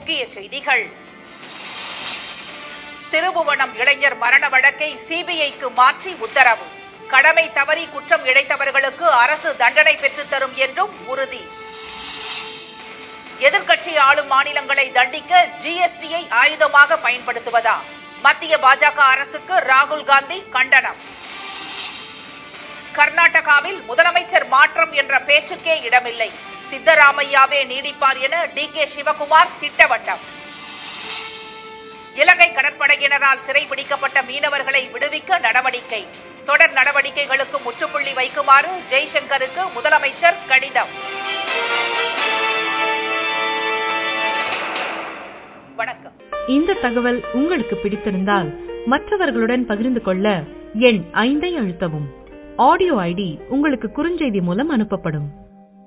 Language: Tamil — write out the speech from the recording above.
முக்கிய செய்திகள் திருபுவனம் இளைஞர் மரண வழக்கை சிபிஐக்கு மாற்றி உத்தரவு கடமை தவறி குற்றம் இழைத்தவர்களுக்கு அரசு தண்டனை பெற்றுத் தரும் என்றும் உறுதி எதிர்க்கட்சி ஆளும் மாநிலங்களை தண்டிக்க ஜிஎஸ்டியை ஆயுதமாக பயன்படுத்துவதா மத்திய பாஜக அரசுக்கு ராகுல் காந்தி கண்டனம் கர்நாடகாவில் முதலமைச்சர் மாற்றம் என்ற பேச்சுக்கே இடமில்லை சித்தராமையாவே நீடிப்பார் என டி கே சிவகுமார் திட்டவட்டம் இலங்கை கடற்படையினரால் சிறைபிடிக்கப்பட்ட மீனவர்களை விடுவிக்க நடவடிக்கை தொடர் நடவடிக்கைகளுக்கு முற்றுப்புள்ளி வைக்குமாறு ஜெய்சங்கருக்கு முதலமைச்சர் கடிதம் வணக்கம் இந்த தகவல் உங்களுக்கு பிடித்திருந்தால் மற்றவர்களுடன் பகிர்ந்து கொள்ள எண் ஐந்தை அழுத்தவும் ஆடியோ ஐடி உங்களுக்கு குறுஞ்செய்தி மூலம் அனுப்பப்படும்